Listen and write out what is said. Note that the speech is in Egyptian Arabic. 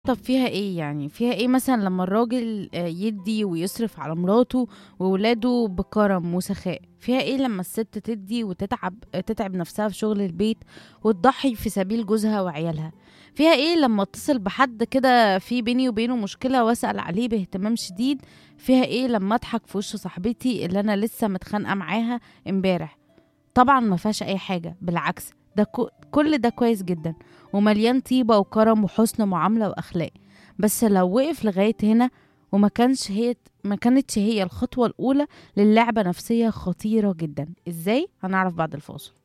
طب فيها إيه يعني، فيها إيه مثلًا لمّا الراجل آآ يدّي ويصرف على مراته وولاده بكرم وسخاء، فيها إيه لمّا الست تدّي وتتعب تتعب نفسها في شغل البيت وتضحي في سبيل جوزها وعيالها، فيها إيه لمّا أتصل بحد كده في بيني وبينه مشكلة وأسأل عليه باهتمام شديد، فيها إيه لمّا أضحك في وش صاحبتي اللي أنا لسه متخانقة معاها امبارح، طبعًا ما فيهاش أي حاجة بالعكس ده ك كل ده كويس جدًا ومليان طيبة وكرم وحُسن معاملة وأخلاق، بس لو وقف لغاية هنا وما كانش هي ما كانتش هي الخطوة الأولى للعبة نفسية خطيرة جدًا، إزاي؟ هنعرف بعد الفاصل.